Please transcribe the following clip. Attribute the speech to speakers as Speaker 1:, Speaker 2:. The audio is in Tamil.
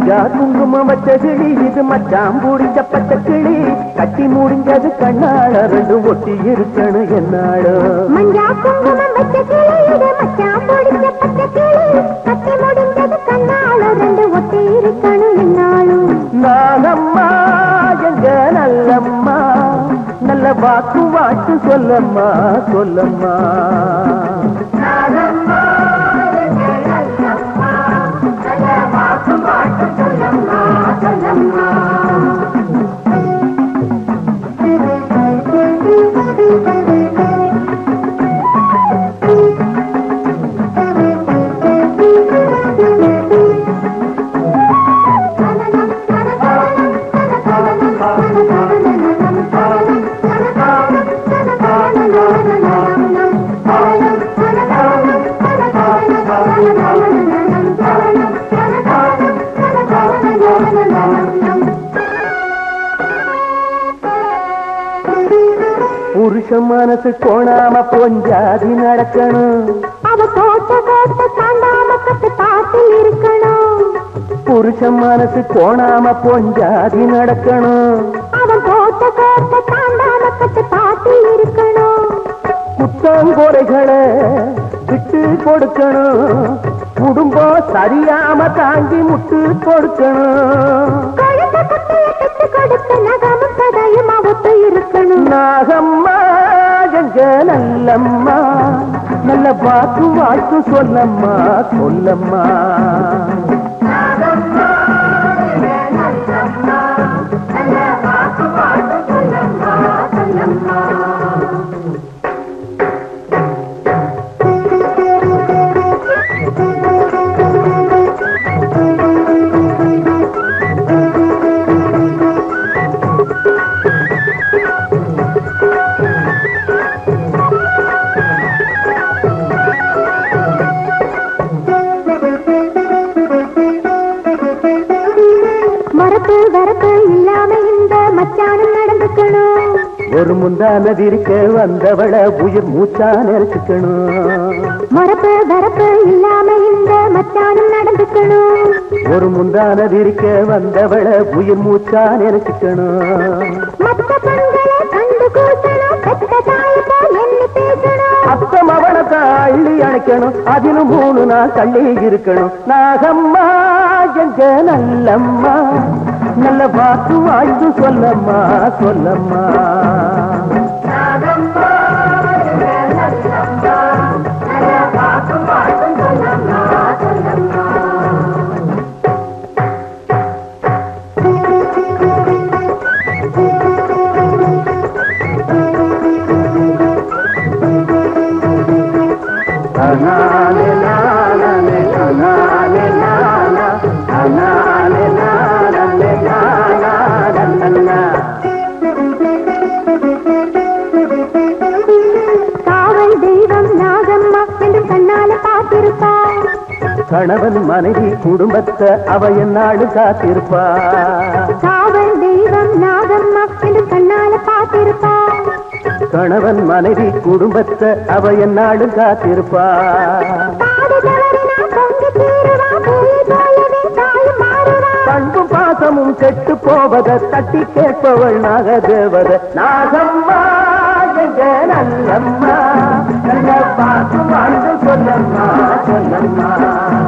Speaker 1: மஞ்சா குங்குமம் வச்ச கிளி இது மச்சான் பிடிச்ச பச்சை கிளி கட்டி முடிஞ்சது கண்ணாட ரெண்டு ஒட்டி இருக்கணும் என்னாடோ
Speaker 2: மஞ்சா குங்குமம் வச்ச கிளி இது மச்சான் பிடிச்ச பச்சை கிளி கட்டி முடிஞ்சது கண்ணால ரெண்டு ஒட்டி இருக்கணும் என்னாலும்
Speaker 1: நானம்மா எங்க நல்லம்மா நல்ல வாக்கு வாட்டு சொல்லம்மா சொல்லம்மா புருஷ மனசு கோணாம பொஞ்சாதி நடக்கணும்
Speaker 2: அவ கோட்ட கோட்ட தாண்டாம கட்டு பாட்டில் இருக்கணும்
Speaker 1: புருஷ மனசு கோணாம பொஞ்சாதி நடக்கணும்
Speaker 2: அவன் கோட்ட கோட்ட தாண்டாம கட்டு பாட்டில் இருக்கணும்
Speaker 1: குத்தங்குறைகளை விட்டு கொடுக்கணும் குடும்பம் சரியாம தாங்கி முட்டு கொடுக்கணும்
Speaker 2: குழந்தை குட்டியை பெற்று கொடுத்து நகமும் சதையும் அவத்து இருக்கணும்
Speaker 1: நாகம்மா எங்க நல்லம்மா நல்ல வாக்கு வாக்கு சொல்லம்மா சொல்லம்மா
Speaker 2: மரப்பு வரப்பு இல்லாம இந்த மச்சானும் நடந்துக்கணும்
Speaker 1: ஒரு முந்தானது இருக்க வந்தவள உயிர் மூச்சா நினைச்சுக்கணும்
Speaker 2: மரப்பு வரப்பு இல்லாம இந்த மச்சானும் நடந்துக்கணும்
Speaker 1: ஒரு முந்தானது இருக்க வந்தவள உயிர் மூச்சா நினைச்சுக்கணும்
Speaker 2: மத்த பெண்களை கண்டு கூட்டணும் பெத்த தாய் போல் எண்ணி பேசணும்
Speaker 1: அத்தம் அவனத்தை அள்ளி அணைக்கணும் அதிலும் மூணு நாள் தள்ளி இருக்கணும் நாகம்மா எங்க நல்லம்மா நல்ல வாக்கு வாழ்ந்து சொல்லம்மா சொல்லம்மா அனாலே நானே அனாலே நானா அனாலே நானே நானா நன்னா
Speaker 2: காவல் தெய்வம் நாகம்மா என்று கண்ணால பார்த்திருப்பாள்
Speaker 1: கணவன் மனைவி குடும்பத்தை அவ என்னாடு காத்திருப்பா
Speaker 2: காவல் தெய்வம் நாகம்மா என்று கண்ணால பார்த்திருப்பாள்
Speaker 1: கணவன் மனைவி குடும்பத்தை அவ என்னாடு காத்திருப்பா
Speaker 2: பாடு தவறினா பொங்கி தீருவா பூமி போலவே தாயும் மாறுவா
Speaker 1: பண்பும் பாசமும் கெட்டு போவத தட்டி கேட்பவள் நாகதேவத நாகம்மா எங்க நல்லம்மா நல்ல பாசம் வாழ்ந்து சொல்லம்மா சொல்லம்மா